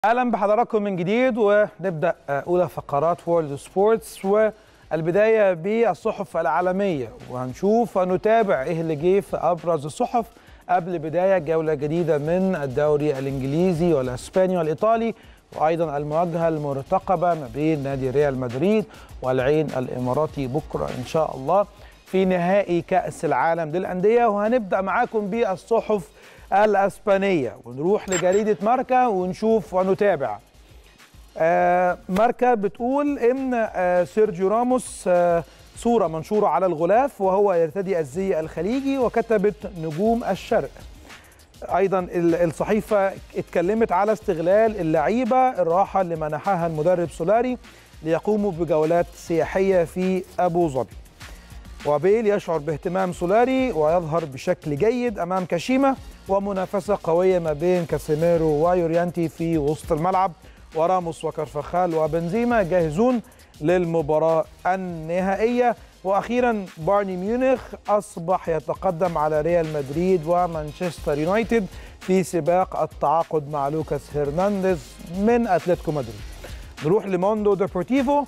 اهلا بحضراتكم من جديد ونبدا اولى فقرات وورلد سبورتس والبدايه بالصحف العالميه وهنشوف ونتابع ايه اللي جه في ابرز الصحف قبل بدايه جوله جديده من الدوري الانجليزي والاسباني والايطالي وايضا المواجهه المرتقبه ما بين نادي ريال مدريد والعين الاماراتي بكره ان شاء الله في نهائي كاس العالم للانديه وهنبدا معاكم بالصحف الاسبانيه ونروح لجريده ماركا ونشوف ونتابع آه ماركا بتقول ان آه سيرجيو راموس آه صوره منشوره على الغلاف وهو يرتدي الزي الخليجي وكتبت نجوم الشرق ايضا الصحيفه اتكلمت على استغلال اللعيبه الراحه اللي منحها المدرب سولاري ليقوموا بجولات سياحيه في ابو ظبي وبيل يشعر باهتمام سولاري ويظهر بشكل جيد امام كاشيما ومنافسه قويه ما بين كاسيميرو ويوريانتي في وسط الملعب وراموس وكرفخال وبنزيما جاهزون للمباراه النهائيه واخيرا بايرن ميونخ اصبح يتقدم على ريال مدريد ومانشستر يونايتد في سباق التعاقد مع لوكاس هرنانديز من اتلتيكو مدريد نروح لموندو ديبورتيفو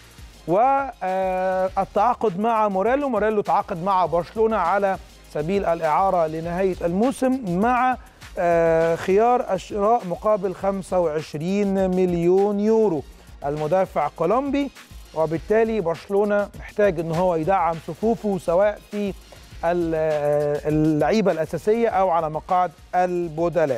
والتعاقد مع موريلو موريلو تعاقد مع برشلونه على سبيل الاعاره لنهايه الموسم مع خيار الشراء مقابل 25 مليون يورو المدافع كولومبي وبالتالي برشلونه محتاج ان هو يدعم صفوفه سواء في اللعيبه الاساسيه او على مقاعد البدلاء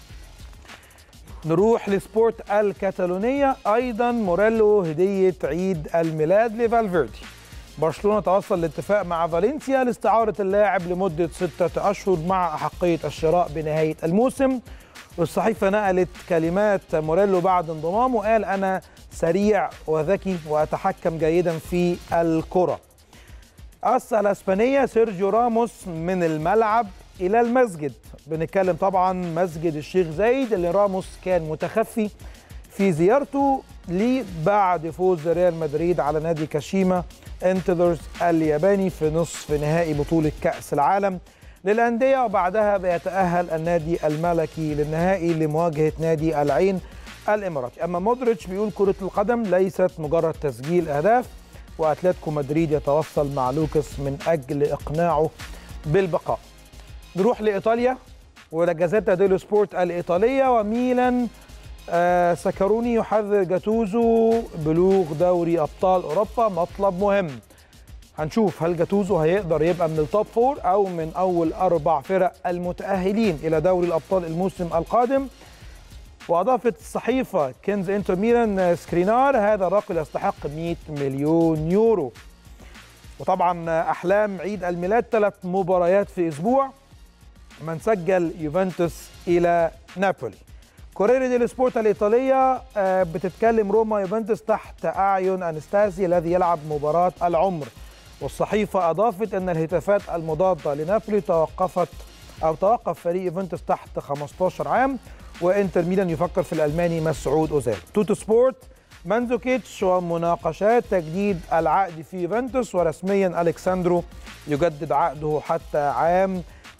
نروح لسبورت الكتالونية أيضا موريلو هدية عيد الميلاد لفالفيردي برشلونة توصل لاتفاق مع فالنسيا لاستعارة اللاعب لمدة ستة أشهر مع أحقية الشراء بنهاية الموسم والصحيفة نقلت كلمات موريلو بعد انضمامه قال أنا سريع وذكي وأتحكم جيدا في الكرة أصل الأسبانية سيرجيو راموس من الملعب إلى المسجد بنتكلم طبعا مسجد الشيخ زايد اللي راموس كان متخفي في زيارته ليه بعد فوز ريال مدريد على نادي كاشيما انتلرز الياباني في نصف نهائي بطولة كأس العالم للأندية وبعدها بيتأهل النادي الملكي للنهائي لمواجهة نادي العين الإماراتي أما مودريتش بيقول كرة القدم ليست مجرد تسجيل أهداف وأتلتيكو مدريد يتوصل مع لوكاس من أجل إقناعه بالبقاء نروح لإيطاليا وجازيتا ديلو سبورت الإيطالية وميلان آه سكروني يحذر جاتوزو بلوغ دوري أبطال أوروبا مطلب مهم هنشوف هل جاتوزو هيقدر يبقى من التوب فور أو من أول أربع فرق المتأهلين إلى دوري الأبطال الموسم القادم وأضافت الصحيفة كنز انتر ميلان سكرينار هذا الرجل يستحق 100 مليون يورو وطبعا أحلام عيد الميلاد ثلاث مباريات في أسبوع من سجل يوفنتوس الى نابولي كوريري دي سبورت الايطاليه بتتكلم روما يوفنتوس تحت اعين انستاسي الذي يلعب مباراه العمر والصحيفه اضافت ان الهتافات المضاده لنابولي توقفت او توقف فريق يوفنتوس تحت 15 عام وانتر ميلان يفكر في الالماني مسعود اوزيل توتو سبورت مانزوكيتش ومناقشات تجديد العقد في يوفنتوس ورسميا الكساندرو يجدد عقده حتى عام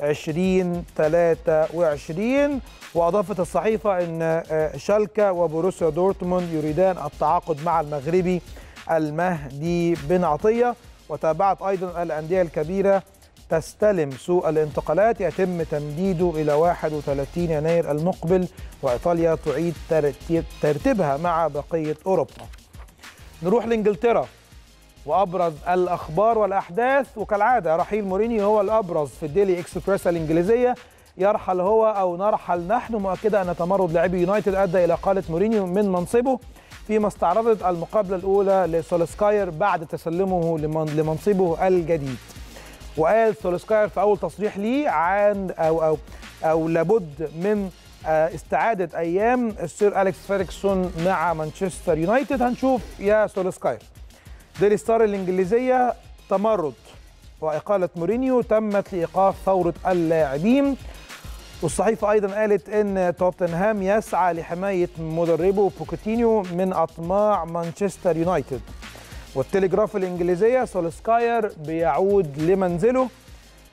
2023 واضافت الصحيفه ان شالكا وبروسيا دورتموند يريدان التعاقد مع المغربي المهدي بن عطيه وتابعت ايضا الانديه الكبيره تستلم سوق الانتقالات يتم تمديده الى 31 يناير المقبل وايطاليا تعيد ترتيبها مع بقيه اوروبا. نروح لانجلترا وابرز الاخبار والاحداث وكالعاده رحيل مورينيو هو الابرز في الديلي اكسبريس الانجليزيه يرحل هو او نرحل نحن مؤكده ان تمرد لاعبي يونايتد ادى الى اقاله مورينيو من منصبه فيما استعرضت المقابله الاولى لسولسكاير بعد تسلمه لمنصبه الجديد وقال سولسكاير في اول تصريح ليه عن او او او لابد من استعاده ايام السير اليكس فيركسون مع مانشستر يونايتد هنشوف يا سولسكاير ديلي ستار الإنجليزية تمرد وإقالة مورينيو تمت لإيقاف ثورة اللاعبين والصحيفة أيضا قالت أن توتنهام يسعى لحماية مدربه بوكوتينيو من أطماع مانشستر يونايتد والتليجراف الإنجليزية سولسكاير بيعود لمنزله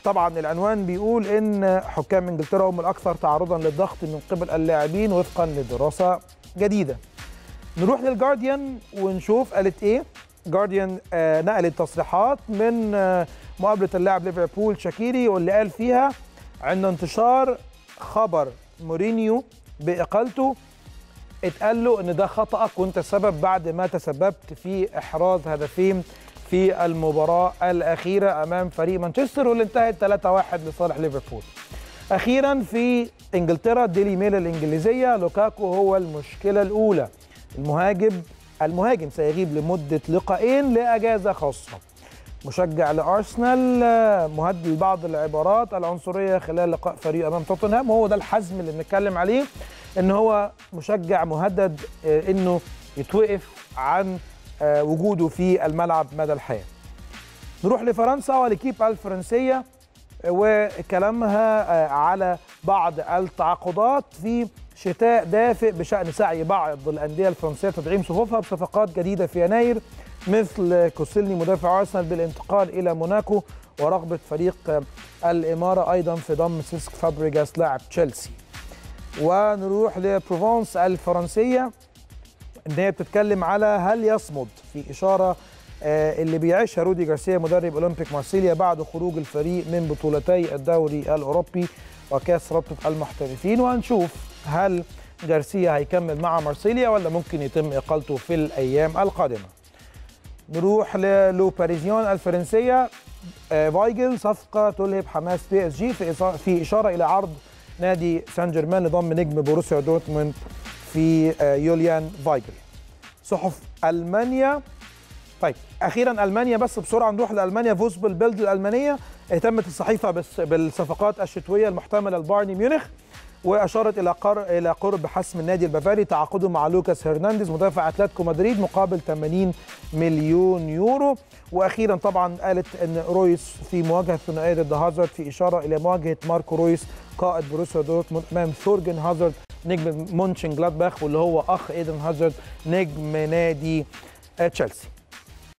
طبعا العنوان بيقول ان حكام انجلترا هم الاكثر تعرضا للضغط من قبل اللاعبين وفقا لدراسه جديده نروح للجارديان ونشوف قالت ايه جارديان آه نقلت تصريحات من آه مقابله اللاعب ليفربول شاكيري واللي قال فيها عند انتشار خبر مورينيو باقالته اتقال له ان ده خطأك وانت السبب بعد ما تسببت في احراز هدفين في المباراة الأخيرة أمام فريق مانشستر واللي انتهت 3-1 لصالح ليفربول. أخيرا في إنجلترا ديلي ميل الإنجليزية لوكاكو هو المشكلة الأولى. المهاجم المهاجم سيغيب لمدة لقاءين لأجازة خاصة. مشجع لأرسنال مهدد لبعض العبارات العنصرية خلال لقاء فريق أمام توتنهام وهو ده الحزم اللي بنتكلم عليه ان هو مشجع مهدد انه يتوقف عن وجوده في الملعب مدى الحياه. نروح لفرنسا والكيب الفرنسيه وكلامها على بعض التعاقدات في شتاء دافئ بشان سعي بعض الانديه الفرنسيه تدعيم صفوفها بصفقات جديده في يناير مثل كوسيلني مدافع ارسنال بالانتقال الى موناكو ورغبه فريق الاماره ايضا في ضم سيسك فابريجاس لاعب تشيلسي. ونروح لبروفونس الفرنسيه ان هي بتتكلم على هل يصمد في اشاره اللي بيعيشها رودي جارسيا مدرب اولمبيك مارسيليا بعد خروج الفريق من بطولتي الدوري الاوروبي وكاس رابطه المحترفين وهنشوف هل جارسيا هيكمل مع مارسيليا ولا ممكن يتم اقالته في الايام القادمه. نروح للو باريزيون الفرنسيه فايجل صفقه تلهب حماس بي اس جي في في اشاره الى عرض نادي سان جيرمان لضم نجم بوروسيا دورتموند في يوليان فايجل صحف المانيا طيب اخيرا المانيا بس بسرعه نروح لالمانيا فوزبل بيلد الالمانيه اهتمت الصحيفه بس بالصفقات الشتويه المحتمله لبايرن ميونخ واشارت الى قر... الى قرب حسم النادي البافاري تعاقده مع لوكاس هرنانديز مدافع اتلتيكو مدريد مقابل 80 مليون يورو واخيرا طبعا قالت ان رويس في مواجهه ثنائيه ضد هازارد في اشاره الى مواجهه ماركو رويس قائد بروسيا دورتموند امام ثورجن هازارد نجم مونشن جلادباخ واللي هو اخ ايدن هازارد نجم نادي تشيلسي